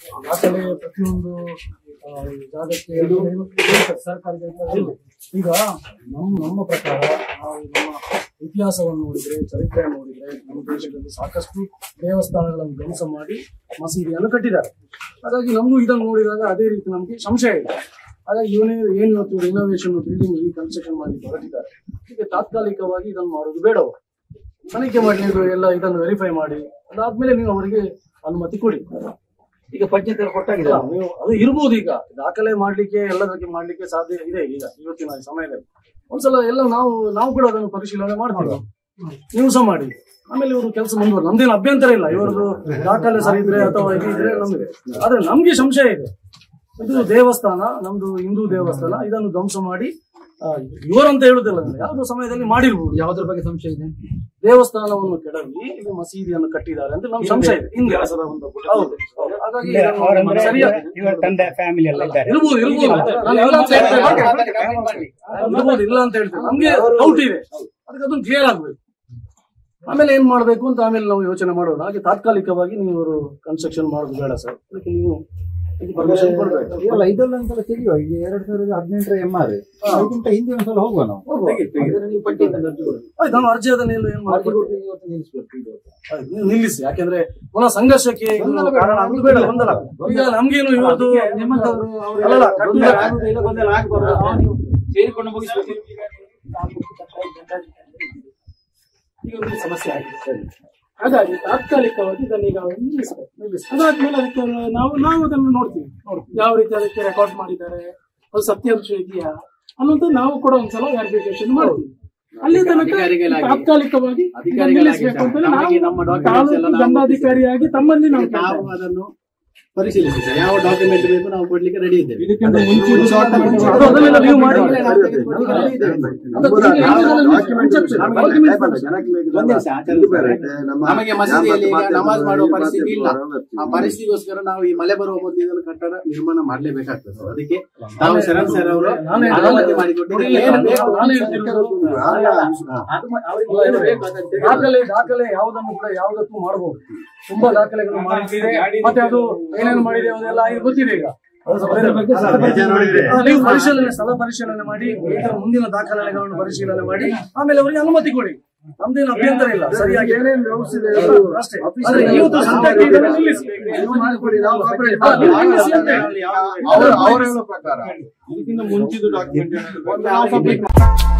ದಾಖಲೆ ಪ್ರತಿಯೊಂದು ಆ, ಜಾಗಕ್ಕೆ ಇದು ಸರ್ಕಾರಿ ಜಾಗ ಇಲ್ಲ. ಈಗ ನಮ್ಮ ನಮ್ಮ ಪ್ರಕಾರ ನಾವು ನಮ್ಮ ಇತಿಹಾಸವನ್ನು ನೋಡಿದ್ರೆ ಚರಿತ್ರೆ ನೋಡಿದ್ರೆ ನಮ್ಮ ದೇಶದಲ್ಲಿ ಸಾಕಷ್ಟು ದೇವಸ್ಥಾನಗಳನ್ನು ಧ್ವಂಸ ಮಾಡಿ ಮಸೀದಿಯನ್ನು ಕಟ್ಟಿದ್ದಾರೆ ಹಾಗಾಗಿ ನಮಗೂ ಇದನ್ನು ನೋಡಿದಾಗ ಅದೇ ರೀತಿ ನಮಗೆ ಸಂಶಯ ಇದೆ ಹಾಗಾಗಿ ಇವನೇ ಏನು ಇವತ್ತು ರಿನೋವೇಷನ್ ಬಿಲ್ಡಿಂಗ್ ರೀಕನ್ಸ್ಟ್ರಕ್ಷನ್ ಮಾಡಲಿಕ್ಕೆ ಹೊರಟಿದ್ದಾರೆ ಹೀಗೆ ತಾತ್ಕಾಲಿಕವಾಗಿ ಇದನ್ನು ಮಾಡೋದು ಬೇಡವು ತನಿಖೆ ಮಾಡಿ ನೀವು ಎಲ್ಲ ಇದನ್ನು ವೆರಿಫೈ ಮಾಡಿ ಅದಾದ್ಮೇಲೆ ನೀವು ಅವರಿಗೆ ಅನುಮತಿ ಕೊಡಿ ಈಗ ಪಂಚಾಯತ್ ಕೊಟ್ಟಾಗಿದೆ ಇಲ್ಲ, ನೀವು ಅದು ಇರ್ಬೋದು ಈಗ ದಾಖಲೆ ಮಾಡ್ಲಿಕ್ಕೆ ಎಲ್ಲದಕ್ಕೆ ಮಾಡ್ಲಿಕ್ಕೆ ಸಾಧ್ಯ ಇದೆ ಈಗ ಇವತ್ತಿನ ಸಮಯದಲ್ಲಿ ಒಂದ್ಸಲ ಎಲ್ಲ ನಾವು ನಾವು ಕೂಡ ಅದನ್ನು ಪರಿಶೀಲನೆ ಮಾಡ್ತೀವಿ ನೀವು ಸಹ ಮಾಡಿ ಆಮೇಲೆ ಇವರು ಕೆಲಸ ಮುಂದುವರ್ ನಮ್ದೇನು ಅಭ್ಯಂತರ ಇಲ್ಲ ಇವರದು ದಾಖಲೆ ಸರಿ ಇದ್ರೆ ಅಥವಾ ಇದು ಇದ್ರೆ ನಮ್ಗೆ ಆದ್ರೆ ನಮ್ಗೆ ಸಂಶಯ ಇದೆ ಇದು ದೇವಸ್ಥಾನ ನಮ್ದು ಹಿಂದೂ ದೇವಸ್ಥಾನ ಇದನ್ನು ಧ್ವಂಸ ಮಾಡಿ ಆ, ಇವರಂತ ಹೇಳುದಿಲ್ಲ ನಾನು. ಯಾವುದೋ ಸಮಯದಲ್ಲಿ ಮಾಡಿರ್ಬೋದು ಯಾವ್ದ್ರ ಬಗ್ಗೆ ಸಂಶಯ ಇದೆ ದೇವಸ್ಥಾನವನ್ನು ಕೆಡವಿ ಇಲ್ಲಿ ಮಸೀದಿಯನ್ನು ಕಟ್ಟಿದ್ದಾರೆ ಅಂತ ನಮ್ಗೆ ಸಂಶಯ ಇದೆ ಹಿಂದೆ ಹೌದು ಹೌದು. ಹಾಗಾಗಿ ಇದನ್ನು ಅವರಂದ್ರೆ ಸರಿಯಾಗಿ ಇವರ ತಂದೆ ಫ್ಯಾಮಿಲಿ ಎಲ್ಲ ಇದ್ದಾರೆ ಇರ್ಬೋದು ಇರ್ಬೋದು ನಾನು ಇಲ್ಲ ಅಂತ ಹೇಳ್ತೇನೆ. ಇರ್ಬೋದು ಇಲ್ಲ ಅಂತ ಹೇಳ್ತೇನೆ ನಮ್ಗೆ ಡೌಟ್ ಇದೆ ಅದಕ್ಕೆ ಅದನ್ನು ಕ್ಲಿಯರ್ ಆಗ್ಬೇಕು ಆಮೇಲೆ ಏನ್ ಮಾಡ್ಬೇಕು ಅಂತ ಆಮೇಲೆ ನಾವು ಯೋಚನೆ ಮಾಡೋಣ ಹಾಗೆ ತಾತ್ಕಾಲಿಕವಾಗಿ ನೀವು ಇವರು ಕನ್ಸ್ಟ್ರಕ್ಷನ್ ಮಾಡೋದು ಬೇಡ ಸರ್ ಅದಕ್ಕೆ ನೀವು ಪರ್ಮಿಷನ್ ಕೊಡ್ಬೇಕು ಇಲ್ಲ ಇದೆಲ್ಲ ಒಂದ್ಸಲ ತೆಗಿಯುವ ಈಗ ಎರಡ್ ಸಾವಿರದ ಹದಿನೆಂಟರ ಎಂ ಆರ್ ಅದಕ್ಕಿಂತ ಹಿಂದೆ ಒಂದ್ಸಲ ಹೋಗುವ ನಾವು ನೀವು ಪಂಚಾಯತ್ ಅರ್ಜಿ ಕೊಡಿ ಆಯ್ತು ನಾನು ಅರ್ಜಿ ಅದನ್ನ ಎಲ್ಲ ಏನ್ ಅರ್ಜಿ ಮಾಡ್ಬೇಕು ಕೊಟ್ಟು ಇವತ್ತು ನಿಲ್ಲಿಸ್ಬೇಕು ಇದು. ಆಯ್ತು, ನೀವು ನಿಲ್ಲಿಸಿ ಯಾಕೆಂದ್ರೆ ಪುನಃ ಸಂಘರ್ಷಕ್ಕೆ ಇದು ಕಾರಣ ಆಗುದು ಬೇಡ ಗೊಂದಲ ಈಗ ನಮ್ಗೇನು ಇವತ್ತು ನಿಮ್ಮಂತವ್ರು ಅವರೆಲ್ಲ ಅಲ್ಲಲ್ಲ, ಕಟ್ಟುವ- ಗೊಂದಲ ಆಗುದಿಲ್ಲ, ಗೊಂದಲ ಆಗ್ಬಾರ್ದು. ನಾವು ನೀವು ಸೇರಿಕೊಂಡು ಮುಗಿಸ್ಬೇಕು ಈಗ ಒಂದು ಸಮಸ್ಯೆ ಆಗಿದೆ ಹಾಗಾಗಿ ತಾತ್ಕಾಲಿಕವಾಗಿ ಇದನ್ನ ಈಗ ನಿಲ್ಲಿಸಬೇಕು ಅದಾದ್ಮೇಲೆ ಅದಕ್ಕೆ ನಾವು ನಾವು ಅದನ್ನು ನೋಡ್ತೀವಿ ಯಾವ ರೀತಿ ಅದಕ್ಕೆ ರೆಕಾರ್ಡ್ ಮಾಡಿದ್ದಾರೆ ಅದು ಸತ್ಯಾಂಶ ಇದೆಯಾ ಅನ್ನೋದು ನಾವು ಕೂಡ ಒಂದ್ಸಲ ವೆರಿಫಿಕೇಶನ್ ಮಾಡ್ತೀವಿ ಅಲ್ಲಿ ತನಕ ಅಧಿಕಾರಿಗಳಾಗಿ- ತಾತ್ಕಾಲಿಕವಾಗಿ ಇದನ್ನ ಅಧಿಕಾರಿಗಳಾಗಿ ನಿಲ್ಲಿಸಬೇಕು ಅಂತ ನಮಗೆ ನಮ್ಮ ನಾವು documents ಎಲ್ಲ ತಾಲೂಕು ನಾವು ದಂಡಾಧಿಕಾರಿಯಾಗಿ ತಮ್ಮಲ್ಲಿ ನಾವು ಕೇಳ್ತಾ ನಾವು ಅದನ್ನು ಪರಿಶೀಲಿಸಿ ಸರ್ ಯಾವ ಡಾಕ್ಯುಮೆಂಟ್ ಬೇಕು ನಾವು ಕೊಡ್ಲಿಕ್ಕೆ ರೆಡಿ ಇದ್ದೇವೆ ಅದು ಅದನ್ನೆಲ್ಲ ನೀವು ಮಾಡಿ ಅದಕ್ಕೆ ಒಂದೇ ನಿಮಿಷ, ಆಚರಣೆ ನಮಗೆ ಮಸೀದಿಯಲ್ಲಿ ಈಗ ನಮಾಜ್ ಮಾಡುವ ಪರಿಸ್ಥಿತಿ ಇಲ್ಲ ಆ ಪರಿಸ್ಥಿತಿಗೋಸ್ಕರ ನಾವು ಈ ಮಳೆ ಬರುವ ಮೊದಲು ಇದನ್ನು ಕಟ್ಟಡ ನಿರ್ಮಾಣ ಮಾಡಲೇಬೇಕಾಗ್ತದೆ ಅದಕ್ಕೆ ನಾವು ಶರಣ್ ಸರ್ ಅವರು ನಾನೇ ಅನುಮತಿ ಮಾಡಿಕೊಟ್ಟಿದ್ದಾರೆ ಏನು ಬೇಕು ನಾನೇ ಹೇಳ್ತಿರೋದು ಅದು ಮ- ಅವರಿಗೆ ಏನು ಬೇಕು ಅದನ್ನು ತೆಗೆದು- ದಾಖಲೆ ದಾಖಲೆ ಯಾವುದನ್ನು ಕೂಡ ಯಾವುದಕ್ಕೂ ಮಾಡಬಹುದು ತುಂಬಾ ದಾಖಲೆಗಳು ಮಾಡಿದ್ದೀರಿ ಮತ್ತೆ ಅದು ಏನೇನು ಮಾಡಿದೆ ಅದೆಲ್ಲ ಈಗ ಗೊತ್ತಿದೆ ಈಗ ಅದರ ಬಗ್ಗೆ ಹಾ, ನೀವು ಪರಿಶೀಲನೆ ಸ್ಥಳ ಪರಿಶೀಲನೆ ಮಾಡಿ ಇದರ ಮುಂದಿನ ದಾಖಲೆಗಳನ್ನು ಪರಿಶೀಲನೆ ಮಾಡಿ ಆಮೇಲೆ ಅವರಿಗೆ ಅನುಮತಿ ಕೊಡಿ ನಮ್ದೇನು ಅಭ್ಯಂತರ ಇಲ್ಲ ಸರಿಯಾಗಿ ಅಷ್ಟೇ ಆದ್ರೆ ಇವತ್ತು ಸದ್ಯಕ್ಕೆ ಇದನ್ನು ನಿಲ್ಲಿಸಿ. ಹಾ, ನೀವು ನಿಲ್ಲಿಸಿ ಅಂತ ಹೇಳಿ. ಅವರು ಹೇಳೋ ಪ್ರಕಾರ ಇದಕ್ಕಿಂತ ಮುಂಚಿದ ಡಾಕ್ಯುಮೆಂಟ್